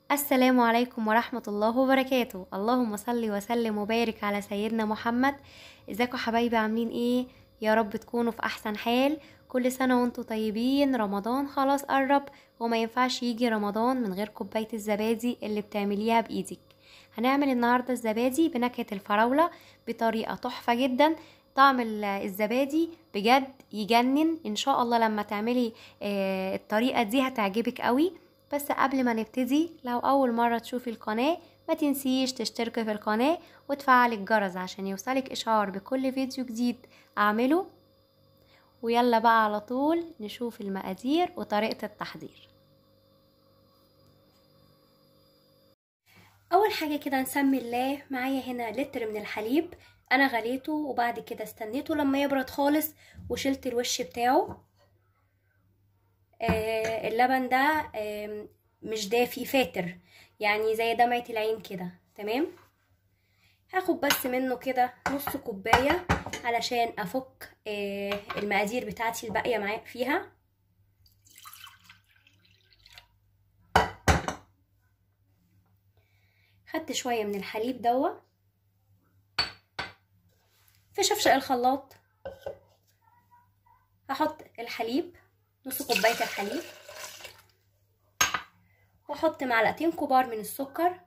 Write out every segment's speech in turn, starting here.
السلام عليكم ورحمة الله وبركاته اللهم صل وسلم وبارك على سيدنا محمد ازيكم حبايبي عاملين ايه يا رب تكونوا في احسن حال كل سنة وانتم طيبين رمضان خلاص قرب وما ينفعش يجي رمضان من غير كوباية الزبادي اللي بتعمليها بايدك هنعمل النهاردة الزبادي بنكهة الفراولة بطريقة تحفة جدا طعم ال- الزبادي بجد يجنن ان شاء الله لما تعملي آه، الطريقة دي هتعجبك قوي بس قبل ما نبتدي لو اول مرة تشوفي القناة ما تنسيش تشتركي في القناة وتفعلي الجرس عشان يوصلك اشعار بكل فيديو جديد اعمله ويلا بقى على طول نشوف المقادير وطريقة التحضير اول حاجة كده نسمي الله معايا هنا لتر من الحليب انا غليته وبعد كده استنيته لما يبرد خالص وشلت الوش بتاعه آه اللبن ده آه مش دافي فاتر يعني زي دمعة العين كده تمام هاخد بس منه كده نص كوباية علشان افك آه المقادير بتاعتي الباقية معايا فيها خدت شوية من الحليب دوا في شفشق الخلاط هحط الحليب نص كوباية الحليب واحط معلقتين كبار من السكر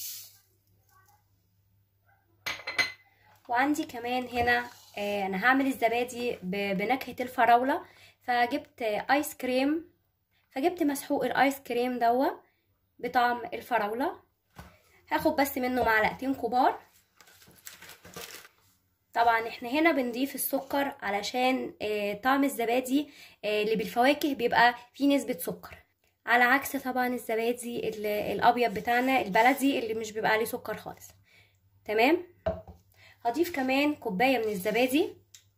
وعندي كمان هنا آه انا هعمل الزبادي بنكهة الفراولة فجبت آه ايس كريم فجبت مسحوق الايس كريم دوا بطعم الفراولة هاخد بس منه معلقتين كبار طبعا احنا هنا بنضيف السكر علشان آه طعم الزبادي آه اللي بالفواكه بيبقى فيه نسبة سكر على عكس طبعا الزبادي الابيض بتاعنا البلدي اللي مش بيبقى عليه سكر خالص تمام هضيف كمان كوباية من الزبادي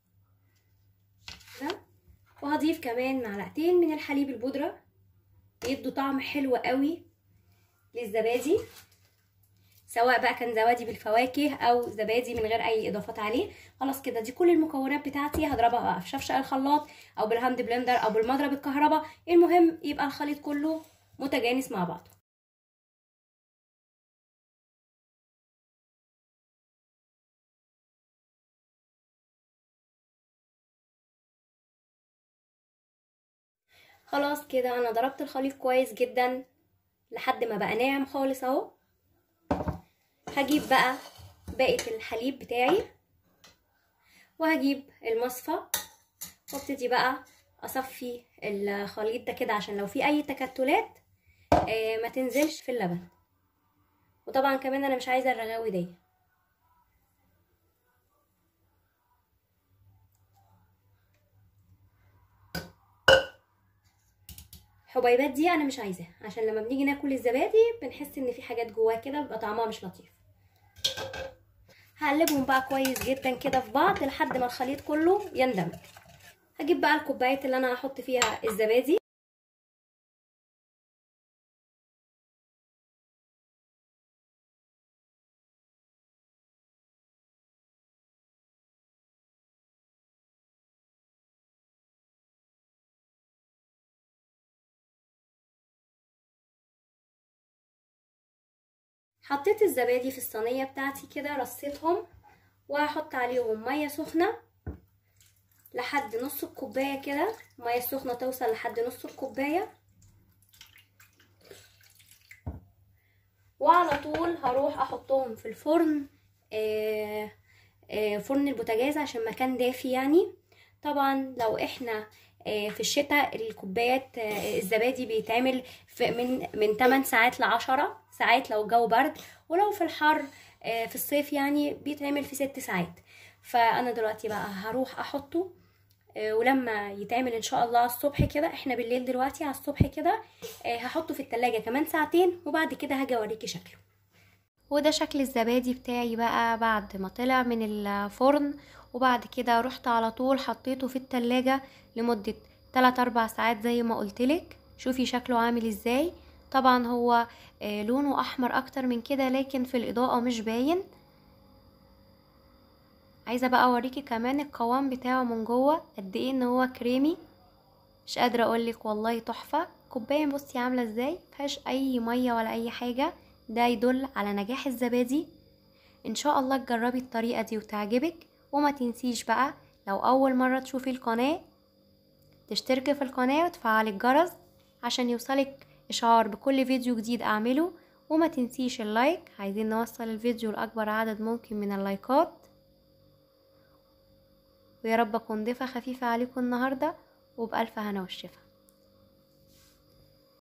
وهضيف كمان معلقتين من الحليب البودرة يدوا طعم حلو قوي للزبادي سواء بقى كان زبادي بالفواكه او زبادي من غير اي اضافات عليه خلاص كده دي كل المكونات بتاعتي هضربها بقى في شفشق الخلاط او بالهاند بلندر او بالمضرب الكهرباء المهم يبقى الخليط كله متجانس مع بعضه خلاص كده انا ضربت الخليط كويس جدا لحد ما بقى ناعم خالص اهو هجيب بقى باقي الحليب بتاعي وهجيب المصفى وابتدي بقى اصفي الخليط ده كده عشان لو في اي تكتلات آه ما تنزلش في اللبن وطبعا كمان انا مش عايزه الرغاوي دي الحبيبات دي انا مش عايزاها عشان لما بنيجي ناكل الزبادي بنحس ان في حاجات جواه كده بيبقى طعمها مش لطيف هقلبهم بقى كويس جدا كده في بعض لحد ما الخليط كله يندمج هجيب بقى الكوبايات اللي انا هحط فيها الزبادي حطيت الزبادي في الصينية بتاعتي كده رصيتهم وهحط عليهم مية سخنة لحد نص الكوباية كده المية السخنة توصل لحد نص الكوباية وعلى طول هروح احطهم في الفرن آه آه فرن البوتاجاز عشان مكان دافي يعني طبعا لو احنا في الشتاء الكوبايات الزبادي بيتعمل من من 8 ساعات ل 10 ساعات لو الجو برد ولو في الحر في الصيف يعني بيتعمل في 6 ساعات فانا دلوقتي بقى هروح احطه ولما يتعمل ان شاء الله الصبح كده احنا بالليل دلوقتي على الصبح كده هحطه في التلاجة كمان ساعتين وبعد كده هاجي اوريكي شكله وده شكل الزبادي بتاعي بقى بعد ما طلع من الفرن وبعد كده رحت على طول حطيته في التلاجة لمدة 3 4 ساعات زي ما قلتلك شوفي شكله عامل ازاي طبعا هو آه لونه احمر اكتر من كده لكن في الاضاءة مش باين عايزة بقى اوريكي كمان القوام بتاعه من جوه قد ايه ان هو كريمي مش قادرة اقولك والله تحفة كوبايه بصي عامله ازاي مفيهاش اي ميه ولا اي حاجه ده يدل على نجاح الزبادي ان شاء الله تجربي الطريقه دي وتعجبك وما تنسيش بقى لو اول مره تشوفي القناه تشتركي في القناه وتفعلي الجرس عشان يوصلك اشعار بكل فيديو جديد اعمله وما تنسيش اللايك عايزين نوصل الفيديو لاكبر عدد ممكن من اللايكات ويا رب اكون ضيفه خفيفه عليكم النهارده وبالف هنا والشفا